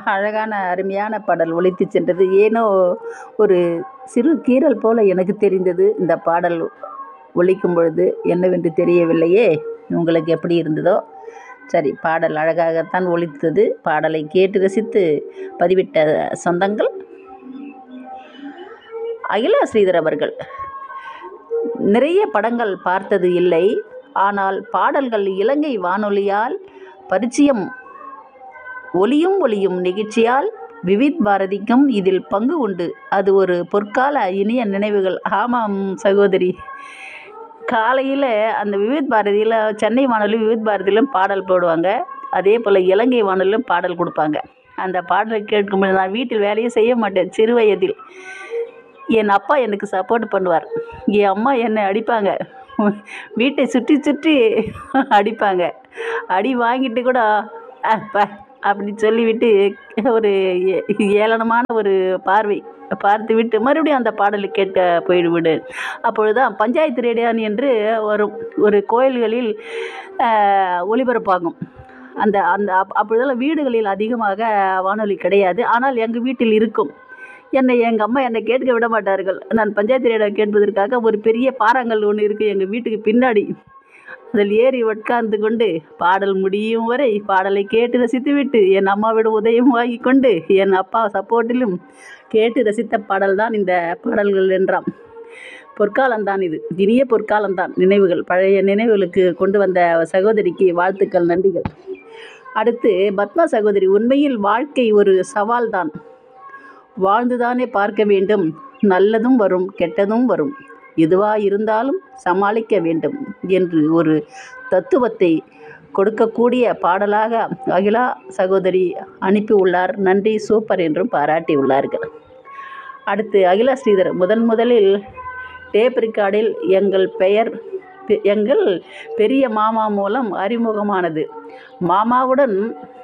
அழகான அருமையான பாடல் ஒலித்து சென்றது ஏனோ ஒரு சிறு கீறல் போல எனக்கு தெரிந்தது இந்த பாடல் ஒலிக்கும் பொழுது என்னவென்று தெரியவில்லையே உங்களுக்கு எப்படி இருந்ததோ சரி பாடல் அழகாகத்தான் ஒலித்தது பாடலை கேட்டு ரசித்து பதிவிட்ட சொந்தங்கள் அகிலா ஸ்ரீதர் அவர்கள் நிறைய படங்கள் பார்த்தது இல்லை ஆனால் பாடல்கள் இலங்கை வானொலியால் பரிச்சயம் ஒலியும் ஒளியும் நிகழ்ச்சியால் விவித் பாரதிக்கும் இதில் பங்கு உண்டு அது ஒரு பொற்கால இனிய நினைவுகள் ஆமாம் சகோதரி காலையில் அந்த விவித் பாரதியில் சென்னை வானொலி விவித் பாரதியிலும் பாடல் போடுவாங்க அதே போல் இலங்கை வானொலியிலும் பாடல் கொடுப்பாங்க அந்த பாடலை கேட்கும்போது நான் வீட்டில் வேலையே செய்ய மாட்டேன் சிறு வயதில் என் அப்பா எனக்கு சப்போர்ட் பண்ணுவார் என் அம்மா என்னை அடிப்பாங்க வீட்டை சுற்றி சுற்றி அடிப்பாங்க அடி வாங்கிட்டு கூட "அ, ப அப்படி சொல்லிவிட்டு ஒரு ஏ- ஏளனமான ஒரு பார்வை பார்த்து விட்டு மறுபடியும் அந்த பாடலை கேட்க போய்விடு அப்பொழுதுதான் பஞ்சாயத்து ரேடியான் என்று வரும் ஒரு கோயில்களில் ஆஹ், ஒளிபரப்பாகும் அந்த அந்த அப் அப்பொழுதெல்லாம் வீடுகளில் அதிகமாக வானொலி கிடையாது ஆனால் எங்கள் வீட்டில் இருக்கும் என்னை எங்கள் அம்மா என்னை கேட்க விட மாட்டார்கள் நான் பஞ்சாயத்து ரேடியோ கேட்பதற்காக ஒரு பெரிய பாறாங்கல் ஒன்று இருக்குது எங்கள் வீட்டுக்கு பின்னாடி அதில் ஏறி உட்கார்ந்து கொண்டு பாடல் முடியும் வரை பாடலை கேட்டு ரசித்துவிட்டு என் அம்மாவிடம் உதயம் வாங்கி கொண்டு என் அப்பா சப்போர்ட்டிலும் கேட்டு ரசித்த பாடல் தான் இந்த பாடல்கள் என்றாம் பொற்காலம்தான் இது இனிய பொற்காலம்தான் நினைவுகள் பழைய நினைவுகளுக்கு கொண்டு வந்த சகோதரிக்கு வாழ்த்துக்கள் நன்றிகள் அடுத்து பத்மா சகோதரி உண்மையில் வாழ்க்கை ஒரு சவால்தான் வாழ்ந்துதானே பார்க்க வேண்டும் நல்லதும் வரும் கெட்டதும் வரும் எதுவா இருந்தாலும் சமாளிக்க வேண்டும் என்று ஒரு தத்துவத்தை கொடுக்கக்கூடிய பாடலாக அகிலா சகோதரி அனுப்பி உள்ளார் நன்றி சூப்பர் என்றும் பாராட்டி உள்ளார்கள் அடுத்து அகிலா ஸ்ரீதர் முதன் முதலில் டேப் ரெக்கார்டில் எங்கள் பெயர் பெ- எங்கள் பெரிய மாமா மூலம் அறிமுகமானது மாமாவுடன்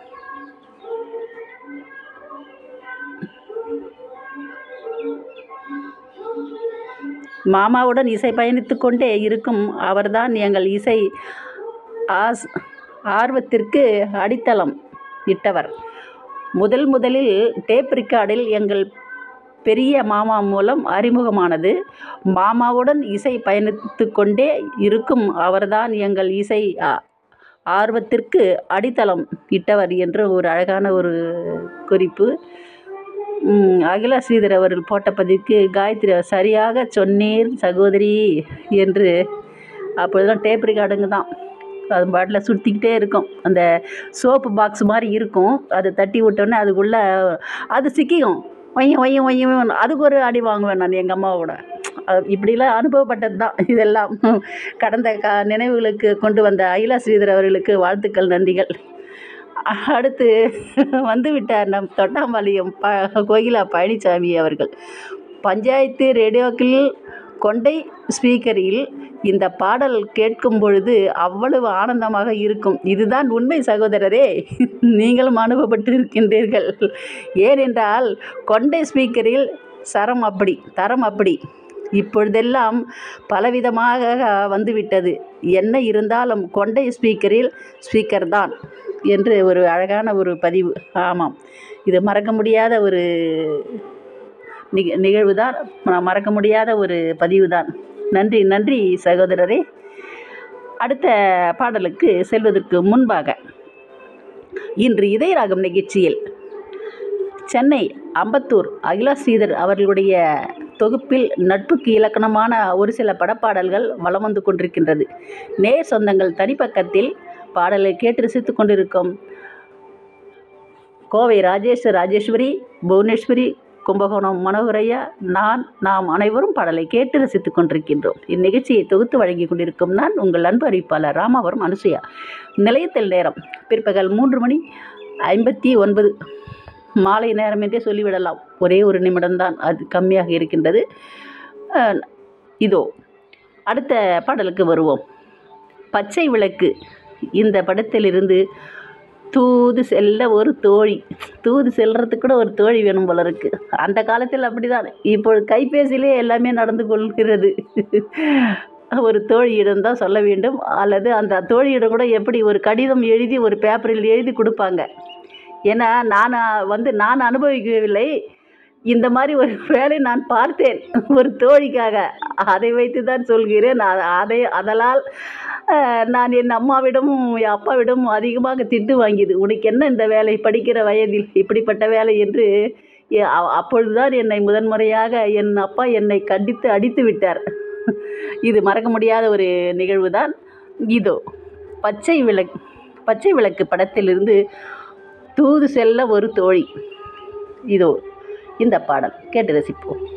மாமாவுடன் இசை பயணித்து கொண்டே இருக்கும் அவர்தான் எங்கள் இசை ஆஸ் ஆர்வத்திற்கு அடித்தளம் இட்டவர் முதல் முதலில் டேப் ரெக்கார்டில் எங்கள் பெரிய மாமா மூலம் அறிமுகமானது மாமாவுடன் இசை பயணித்து கொண்டே இருக்கும் அவர்தான் எங்கள் இசை ஆ- ஆர்வத்திற்கு அடித்தளம் இட்டவர் என்று ஒரு அழகான ஒரு குறிப்பு ம், அகிலா ஸ்ரீதர் அவர்கள் போட்ட பதிவுக்கு காயத்ரி அவர் சரியாக சொன்னீர் சகோதரி என்று அப்பொழுதுலாம் டேப் ரெக்கார்டுங்க தான் அது பாட்டில் சுற்றிக்கிட்டே இருக்கும் அந்த சோப்பு பாக்ஸ் மாதிரி இருக்கும் அதை தட்டி விட்டோன்னே அதுக்குள்ளே அது சிக்கிக்கும் ஒய்யும் ஒய்யும் ஒய்யும் அதுக்கு ஒரு அடி வாங்குவேன் நான் எங்கள் அம்மாவோட அது இப்படிலாம் அனுபவப்பட்டது தான் இதெல்லாம் கடந்த கா நினைவுகளுக்கு கொண்டு வந்த அகிலா ஸ்ரீதர் அவர்களுக்கு வாழ்த்துக்கள் நன்றிகள் அடுத்து வந்து விட்டார் நம் தொட்டாம்பாளையம் ப கோகிலா பழனிசாமி அவர்கள் பஞ்சாயத்து ரேடியோக்களில் கொண்டை ஸ்பீக்கரில் இந்த பாடல் கேட்கும் பொழுது அவ்வளவு ஆனந்தமாக இருக்கும் இதுதான் உண்மை சகோதரரே நீங்களும் அனுபவப்பட்டு இருக்கின்றீர்கள் ஏனென்றால் கொண்டை ஸ்பீக்கரில் சரம் அப்படி தரம் அப்படி இப்பொழுதெல்லாம் பலவிதமாக வந்துவிட்டது என்ன இருந்தாலும் கொண்டை ஸ்பீக்கரில் ஸ்பீக்கர் தான் என்று ஒரு அழகான ஒரு பதிவு ஆமாம் இது மறக்க முடியாத ஒரு நிக நிகழ்வு தான் மறக்க முடியாத ஒரு பதிவு தான் நன்றி நன்றி சகோதரரே அடுத்த பாடலுக்கு செல்வதற்கு முன்பாக இன்று இதயராகம் நிகழ்ச்சியில் சென்னை அம்பத்தூர் அகிலா ஸ்ரீதர் அவர்களுடைய தொகுப்பில் நட்புக்கு இலக்கணமான ஒரு சில படப்பாடல்கள் வலம் வந்து கொண்டிருக்கின்றது நேர் சொந்தங்கள் தனிப்பக்கத்தில் பாடலை கேட்டு ரசித்துக் கொண்டிருக்கும் கோவை ராஜேஷ் ராஜேஸ்வரி புவனேஸ்வரி கும்பகோணம் மனோகரையா நான் நாம் அனைவரும் பாடலை கேட்டு ரசித்துக் கொண்டிருக்கின்றோம் இந்நிகழ்ச்சியை தொகுத்து வழங்கி கொண்டிருக்கும் நான் உங்கள் அன்பு அறிவிப்பாளர் ராமாவரம் அனுசுயா நிலையத்தில் நேரம் பிற்பகல் மூன்று மணி ஐம்பத்தி ஒன்பது மாலை நேரம் என்றே சொல்லிவிடலாம் ஒரே ஒரு நிமிடம்தான் அது கம்மியாக இருக்கின்றது அஹ், இதோ அடுத்த பாடலுக்கு வருவோம் பச்சை விளக்கு இந்த படத்திலிருந்து தூது செல்ல ஒரு தோழி தூது செல்றதுக்கு கூட ஒரு தோழி வேணும் போல இருக்கு அந்த காலத்தில் அப்படிதான் இப்போ கைபேசியிலே எல்லாமே நடந்து கொள்கிறது ஒரு தோழியிடம் தான் சொல்ல வேண்டும் அல்லது அந்த தோழியிடம் கூட எப்படி ஒரு கடிதம் எழுதி ஒரு பேப்பரில் எழுதி கொடுப்பாங்க ஏன்னா நான் வந்து நான் அனுபவிக்கவில்லை இந்த மாதிரி ஒரு வேலை நான் பார்த்தேன் ஒரு தோழிக்காக அதை வைத்து தான் சொல்கிறேன் அ- அதை அதனால் அஹ், நான் என் அம்மாவிடமும் என் அப்பாவிடமும் அதிகமாக திட்டு வாங்கியது உனக்கு என்ன இந்த வேலை படிக்கிற வயதில் இப்படிப்பட்ட வேலை என்று எ- அ- அப்பொழுதுதான் என்னை முதன்முறையாக என் அப்பா என்னை கண்டித்து அடித்து விட்டார் இது மறக்க முடியாத ஒரு நிகழ்வு தான் இதோ பச்சை விளக்கு பச்சை விளக்கு படத்திலிருந்து தூது செல்ல ஒரு தோழி இதோ இந்த பாடல் கேட்டு ரசிப்போம்